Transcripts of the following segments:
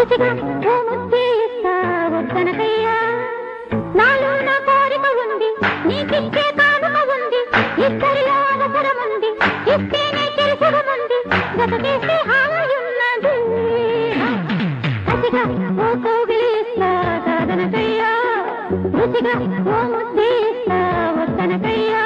రుచిగా ఓ ముద్దే ఇస్తా వద్దనకయ్యా నాలో నా కోరిక ఉంది నీకిచ్చే కానుక ఉంది ఇద్దరిలో అవసరం ఉంది ఇస్తేనే తెలుసుగముంది గతకేస్తే హాయున్నది రుచిగా ఓ కౌగిలిస్తా కాదనకయ్యా రుచిగా ఓ ముద్దే ఇస్తా వద్దనకయ్యా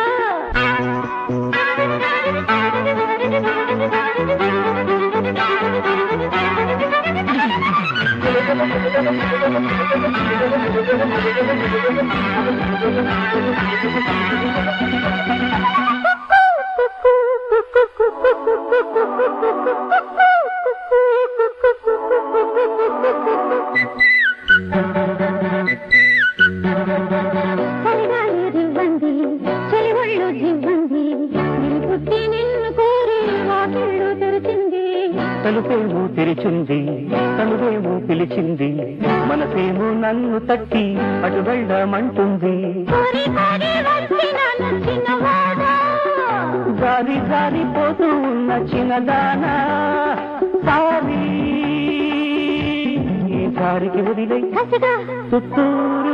చలిగాలి రివ్వంది చలివళ్ళు జివ్వంది నేను పుట్టి నిన్ను కోరి వాకిళ్ళు తెరిచింది తలుపేమో తెరిచింది తలుపేమో పిలిచింది మనసేమో నన్ను తట్టి అటు వెళ్ళమంటుంది కోరి కోరి వచ్చిన నచ్చిన వాడా జారి జారిపోతూ ఉన్న చిన్నదానా సారి ఈ దారికి వదిలే కసిగా చుట్టూరు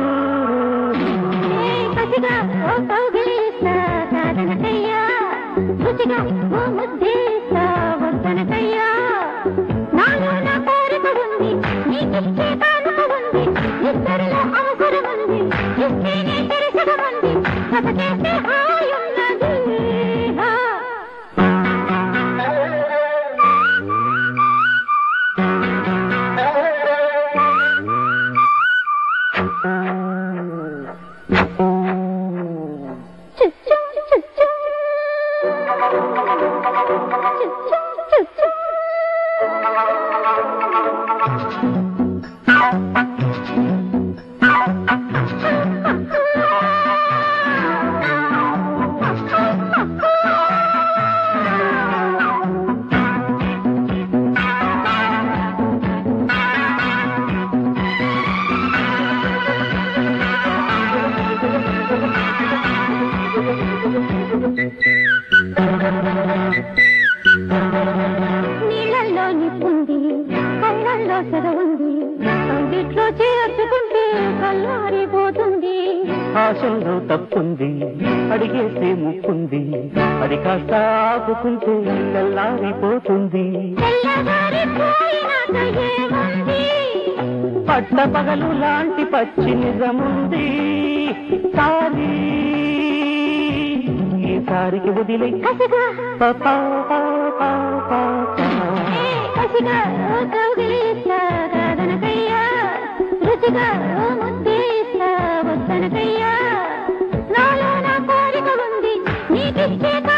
ఏ కసిగా ఓ కౌగిలిస్తా కాదనకయ్యా రుచిగా ఓ ముద్దేస్తా వద్దనకయ్యా నాలో నా కోరిక ఉంది నీకిచ్చే కానుక ఉంది ఇద్దరిలో అవసరం ఉంది ఇస్తేనే తెరసగముంది కథ చేస్తే హాయున్నది హా. చుచ్చు చుచ్చు చుచ్చు చుచ్చు నీళ్ళల్లో నిప్పుంది కళ్ళల్లో సెలవుంది అంగిట్లో చేర్చుకుంటే కల్లారిపోతుంది ఆశల్లో తప్పుంది అడిగేస్తే ముక్కుంది అది కాస్త ఆపుకుంటే తెల్లారిపోతుంది తెల్లవారిపోయినాక ఏముంది పట్ట పగలు లాంటి పచ్చి నిజముంది సారి ఈసారికి వదిలే కసిగా పాపా ఏ కసిగా ఓ కౌగిలిస్తా కాదనకయ్యా రుచిగా ఓ ముద్దేస్తా వద్దనకయ్యా నాలో నా కోరిక ఉంది నీకిచ్చే